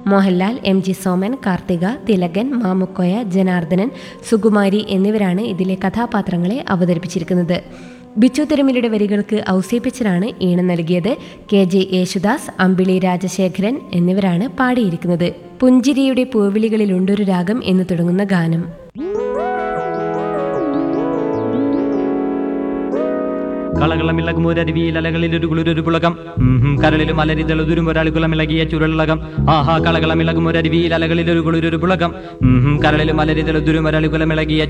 Mohanlal M G Soman Karthika Thilakan Mamukkoya Janardhanan Sukumari എന്നിവരാണ് ഇതിലെ കഥാപാത്രങ്ങളെ അവതരിപ്പിച്ചിരിക്കുന്നത് ബിച്ചു തിരുമലയുടെ വരികൾക്ക് ഔസേപ്പിച്ചനാണ് ഈണം നൽകിയത് കെ ജെ യേശുദാസ് അമ്പിളി രാജശേഖരൻ എന്നിവരാണ് പാടിയിരിക്കുന്നത് പുഞ്ചിരിയുടെ പൂവിളികളിലുണ്ടൊരു രാഗം എന്ന് തുടങ്ങുന്ന ഗാനം കളകളമിളകും ഒരരുവിയിൽ അലകളിൽ ഒരു കുളിരൊരു പുളകം കരളിലും അലരിതളുതുരും ഒരാളുകുളമിളകിയ ചുരുളകം ആഹാ കളകളമിളകും ഒരരുവിയിൽ അലകളിൽ ഒരു കുളിരൊരു പുളകം കരളിലും അലരിതളുതുരും ഒരാളുകുളമിളകിയ